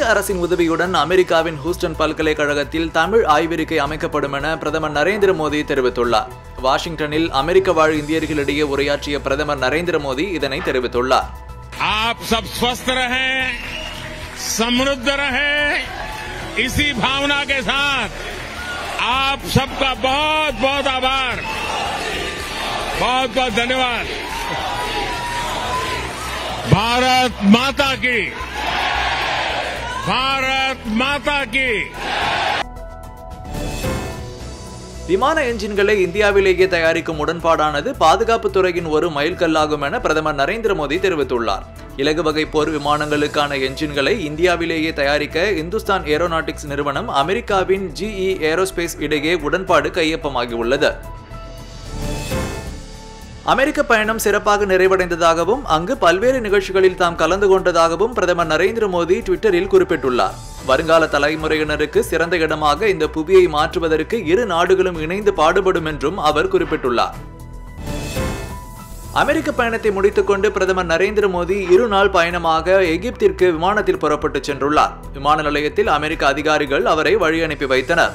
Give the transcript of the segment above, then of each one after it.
அரசின் உதவியுடன் அமெரிக்காவின் ஹூஸ்டன் பல்கலைக்கழகத்தில் தமிழ் ஆய்விருக்கை அமைக்கப்படும் என பிரதமர் நரேந்திர மோடி தெரிவித்துள்ளார் வாஷிங்டனில் அமெரிக்க வாழ் இந்தியர்களிடையே உரையாற்றிய பிரதமர் நரேந்திர மோடி இதனை தெரிவித்துள்ளார் आप सब स्वस्थ रहें समृद्ध रहें इसी भावना के साथ आप सबका बहुत बहुत आभार बहुत बहुत धन्यवाद भारत माता की भारत माता की விமான என்ஜின்களை இந்தியாவிலேயே தயாரிக்கும் உடன்பாடானது பாதுகாப்புத் துறையின் ஒரு மைல்கல்லாகும் என பிரதமர் நரேந்திர மோடி தெரிவித்துள்ளார் இலகு வகை போர் விமானங்களுக்கான என்ஜின்களை இந்தியாவிலேயே தயாரிக்க இந்துஸ்தான் ஏரோநாட்டிக்ஸ் நிறுவனம் அமெரிக்காவின் ஜிஇ ஏரோஸ்பேஸ் இடையே உடன்பாடு கையொப்பமாகியுள்ளது அமெரிக்க பயணம் சிறப்பாக நிறைவடைந்ததாகவும் அங்கு பல்வேறு நிகழ்ச்சிகளில் தாம் கலந்து கொண்டதாகவும் பிரதமர் நரேந்திர மோடி ட்விட்டரில் குறிப்பிட்டுள்ளார் வருங்கால தலைமுறையினருக்கு சிறந்த இடமாக இந்த புவியை மாற்றுவதற்கு இரு நாடுகளும் இணைந்து பாடுபடும் என்றும் அவர் குறிப்பிட்டுள்ளார் அமெரிக்க பயணத்தை முடித்துக்கொண்டு பிரதமர் நரேந்திர மோடி இரு நாள் பயணமாக எகிப்திற்கு விமானத்தில் புறப்பட்டு சென்றுள்ளார் விமான நிலையத்தில் அமெரிக்க அதிகாரிகள் அவரை வழி அனுப்பி வைத்தனர்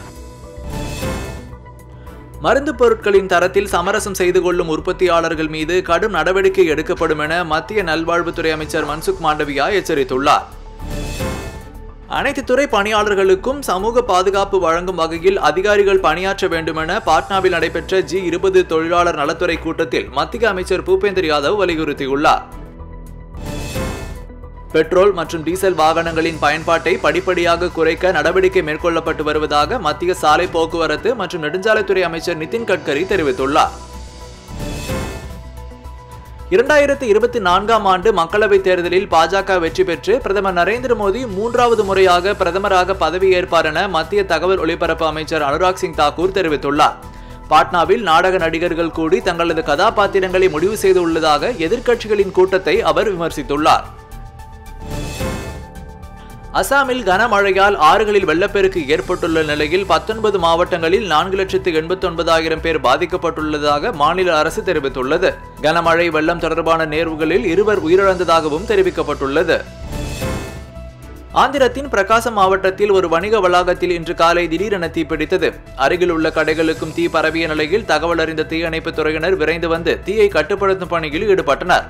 மருந்து பொருட்களின் தரத்தில் சமரசம் செய்து கொள்ளும் உற்பத்தியாளர்கள் மீது கடும் நடவடிக்கை எடுக்கப்படும் என மத்திய நல்வாழ்வுத்துறை அமைச்சர் மன்சுக் மாண்டவியா எச்சரித்துள்ளார் அனைத்து துறை பணியாளர்களுக்கும் சமூக பாதுகாப்பு வழங்கும் வகையில் அதிகாரிகள் பணியாற்ற வேண்டும் என பாட்னாவில் நடைபெற்ற ஜி இருபது தொழிலாளர் நலத்துறை கூட்டத்தில் மத்திய அமைச்சர் பூபேந்தர் யாதவ் வலியுறுத்தியுள்ளார் பெட்ரோல் மற்றும் டீசல் வாகனங்களின் பயன்பாட்டை படிப்படியாக குறைக்க நடவடிக்கை மேற்கொள்ளப்பட்டு வருவதாக மத்திய சாலை போக்குவரத்து மற்றும் நெடுஞ்சாலைத்துறை அமைச்சர் நிதின் கட்கரி தெரிவித்துள்ளார் இரண்டாயிரத்தி இருபத்தி நான்காம் ஆண்டு மக்களவைத் தேர்தலில் பாஜக வெற்றி பெற்று பிரதமர் நரேந்திர மோடி மூன்றாவது முறையாக பிரதமராக பதவியேற்பார் என மத்திய தகவல் ஒலிபரப்பு அமைச்சர் அனுராக் சிங் தாக்கூர் தெரிவித்துள்ளார் பாட்னாவில் நாடக நடிகர்கள் கூடி தங்களது கதாபாத்திரங்களை முடிவு செய்துள்ளதாக எதிர்க்கட்சிகளின் கூட்டத்தை அவர் விமர்சித்துள்ளார் அசாமில் கனமழையால் ஆறுகளில் வெள்ளப்பெருக்கு ஏற்பட்டுள்ள நிலையில் பத்தொன்பது மாவட்டங்களில் நான்கு லட்சத்து எண்பத்தி ஒன்பதாயிரம் பேர் பாதிக்கப்பட்டுள்ளதாக மாநில அரசு தெரிவித்துள்ளது கனமழை வெள்ளம் தொடர்பான நேர்வுகளில் இருவர் உயிரிழந்ததாகவும் தெரிவிக்கப்பட்டுள்ளது ஆந்திரத்தின் பிரகாசம் மாவட்டத்தில் ஒரு வணிக வளாகத்தில் இன்று காலை திடீரென தீப்பிடித்தது அருகில் உள்ள கடைகளுக்கும் தீ பரவிய நிலையில் தகவல் அறிந்த தீயணைப்புத் துறையினர் விரைந்து வந்து தீயை கட்டுப்படுத்தும் பணியில் ஈடுபட்டனர்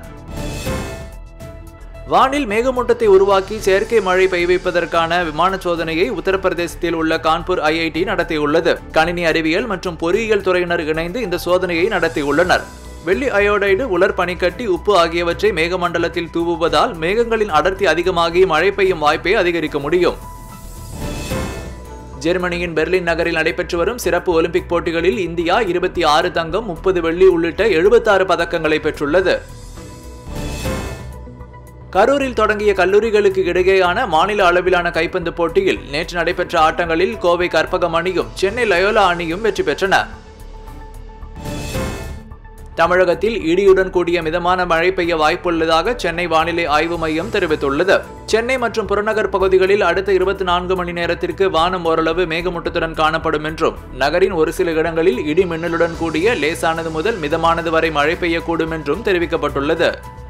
வானில் மேகமூட்டத்தை உருவாக்கி செயற்கை மழை பெய்விப்பதற்கான விமான சோதனையை உத்தரப்பிரதேசத்தில் உள்ள கான்பூர் ஐஐடி நடத்தியுள்ளது கணினி அறிவியல் மற்றும் பொறியியல் துறையினர் இணைந்து இந்த சோதனையை நடத்தியுள்ளனர் வெள்ளி அயோடைடு உலர் பனிக்கட்டி உப்பு ஆகியவற்றை மேகமண்டலத்தில் தூவுவதால் மேகங்களின் அடர்த்தி அதிகமாகி மழை பெய்யும் வாய்ப்பை அதிகரிக்க முடியும் ஜெர்மனியின் பெர்லின் நகரில் நடைபெற்று வரும் சிறப்பு ஒலிம்பிக் போட்டிகளில் இந்தியா இருபத்தி ஆறு தங்கம் முப்பது வெள்ளி உள்ளிட்ட எழுபத்தாறு பதக்கங்களை பெற்றுள்ளது கரூரில் தொடங்கிய கல்லூரிகளுக்கு இடையேயான மாநில அளவிலான கைப்பந்து போட்டியில் நேற்று நடைபெற்ற ஆட்டங்களில் கோவை கற்பகம் அணியும் சென்னை லயோலா அணியும் வெற்றி பெற்றன தமிழகத்தில் இடியுடன் கூடிய மிதமான மழை பெய்ய வாய்ப்புள்ளதாக சென்னை வானிலை ஆய்வு மையம் தெரிவித்துள்ளது சென்னை மற்றும் புறநகர் பகுதிகளில் அடுத்த இருபத்தி நான்கு மணி நேரத்திற்கு வானம் ஓரளவு மேகமூட்டத்துடன் காணப்படும் என்றும் நகரின் ஒரு சில இடங்களில் இடி மின்னலுடன் கூடிய லேசானது முதல் மிதமானது வரை மழை பெய்யக்கூடும் என்றும் தெரிவிக்கப்பட்டுள்ளது